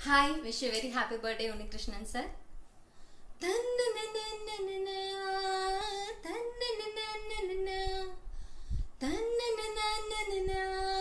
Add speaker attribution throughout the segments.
Speaker 1: Hi, wish you a very happy birthday, Unikrishnan sir. தன்னனனனனனா, தன்னனனனனனா, தன்னனனனனனா,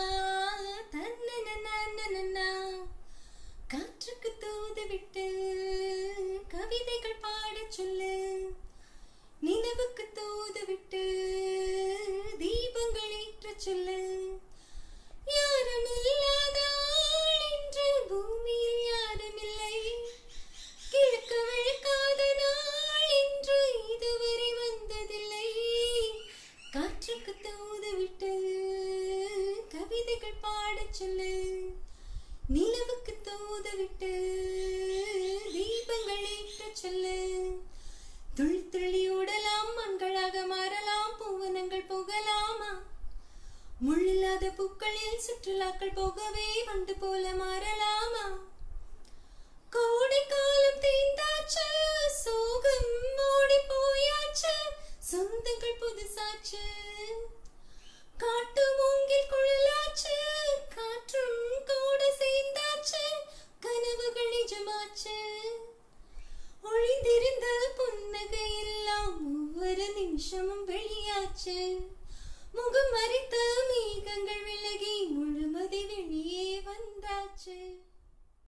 Speaker 1: தன்னனனனனனா. காற்றுக்கு தூதுவிட்டு கவிதைகள் பாடச் சொல்லு நிலவுக்கு தூதுவிட்டு தீபங்கள் ஏற்றச் சொல்லு யாரும் இல்லாத ஆள் இன்று பூமியில் யாருமில்லை கிழக்கு விழுக்காத நாள் இன்று இதுவரை வந்ததில்லை காற்றுக்கு தூதுவிட்டு கவிதைகள் பாடச் சொல்லு நிலவுக்கு தூதுவிட்டு தீபங்கள் ஏற்றச் சொல்லு துள்ளி துள்ளி ஓடலாம் மண்களாக மாறலாம் பூவனங்கள் போகலாமா முள்ளில்லாத பூக்களில் சுற்றுலாக்கள் போகவே வண்டு போல மாறலாமா கோடை காலம் தேய்ந்தாச்சு சோகம் ஓடி போயாச்சு சொந்தங்கள் புதுசாச்சு காட்டு மூங்கில் குழலாச்சு காற்றும் கூட சேர்ந்தாச்சு கனவுகள் நிஜமாச்சு ஒளிந்திருந்த புன்னகை எல்லாம் ஒவ்வொரு நிமிஷமும் வெளியாச்சு முகம் மறைத்த மேகங்கள் விலகி முழுமதி வெளியே வந்தாச்சு